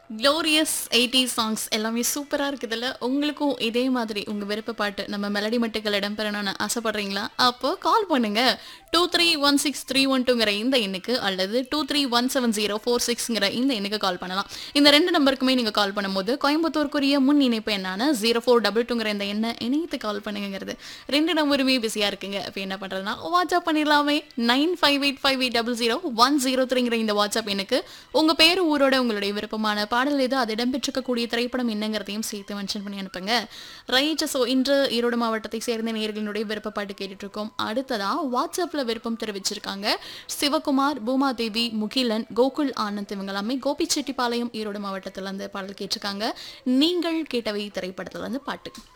glorious eighty songs எல்லாமே சூப்பராக இருக்குதுல்ல உங்களுக்கும் இதே மாதிரி உங்கள் விருப்ப பாட்டு நம்ம மெலடி மட்டுக்கள் இடம்பெறணும்னு ஆசைப்படுறீங்களா அப்போ கால் பண்ணுங்க two three one six three one டூங்கிற இந்த எண்ணுக்கு அல்லது two three one seven zero four சிக்ஸ்ங்கிற இந்த எண்ணுக்கு கால் பண்ணலாம் இந்த ரெண்டு நம்பருக்குமே நீங்கள் கால் பண்ணும்போது கோயம்புத்தூருக்குரிய முன் இணைப்பு என்னான ஜீரோ ஃபோர் டபுள் டூங்கிற இந்த எண்ணை இணைத்து கால் பண்ணுங்கிறது ரெண்டு நம்பருமே பிஸியாக இருக்குங்க அப்போ என்ன பண்ணுறதுனா வாட்ஸ்அப் பண்ணிடலாமே nine five eight five eight double zero one zero த்ரீங்கிற இந்த வாட்ஸ்அப் எனக்கு உங்கள் பேர் ஊரோட உங்களுடைய விருப்பமான பாடல் எது அது இடம்பெற்றிருக்கக்கூடிய திரைப்படம் என்னங்கிறதையும் சேர்த்து மென்ஷன் பண்ணி அனுப்புங்க ரைட் ஸோ இன்று ஈரோடு மாவட்டத்தை சேர்ந்த நேர்களுடைய விருப்ப பாட்டு கேட்டுட்டு இருக்கோம் அடுத்ததா வாட்ஸ்அப்ல விருப்பம் தெரிவிச்சிருக்காங்க சிவகுமார் பூமாதேவி முகிலன் கோகுல் ஆனந்த் இவங்க எல்லாமே கோபிச்செட்டிப்பாளையம் ஈரோடு மாவட்டத்துல இருந்து பாடல் கேட்டிருக்காங்க நீங்கள் கேட்டவை திரைப்படத்துல இருந்து பாட்டு